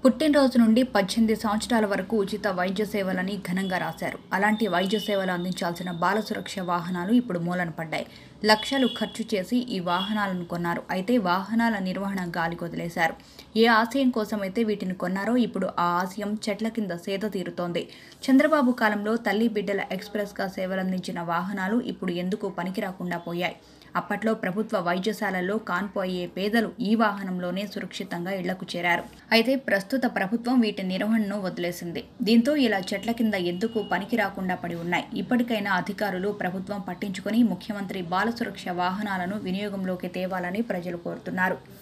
పుట్టినరోజు నుండి పద్దెనిమిది సంవత్సరాల వరకు ఉచిత వైద్య సేవలని ఘనంగా రాశారు అలాంటి వైద్య సేవలు అందించాల్సిన బాల సురక్ష వాహనాలు ఇప్పుడు మూలన పడ్డాయి లక్షలు ఖర్చు చేసి ఈ వాహనాలను కొన్నారు అయితే వాహనాల నిర్వహణ గాలికి వదిలేశారు ఏ ఆశయం కోసమైతే వీటిని కొన్నారో ఇప్పుడు ఆ ఆశయం చెట్ల కింద సేద తీరుతోంది చంద్రబాబు కాలంలో తల్లి బిడ్డల ఎక్స్ప్రెస్గా సేవలందించిన వాహనాలు ఇప్పుడు ఎందుకు పనికి రాకుండా పోయాయి అప్పట్లో ప్రభుత్వ వైద్యశాలల్లో కాన్పు అయ్యే పేదలు ఈ వాహనంలోనే సురక్షితంగా ఇళ్లకు చేరారు అయితే ప్రస్తుత ప్రభుత్వం వీటి నిర్వహణను వదిలేసింది దీంతో ఇలా చెట్ల కింద ఎందుకు పనికి రాకుండా పడి ఉన్నాయి ఇప్పటికైనా అధికారులు ప్రభుత్వం పట్టించుకొని ముఖ్యమంత్రి బాల సురక్ష వాహనాలను వినియోగంలోకి తేవాలని ప్రజలు కోరుతున్నారు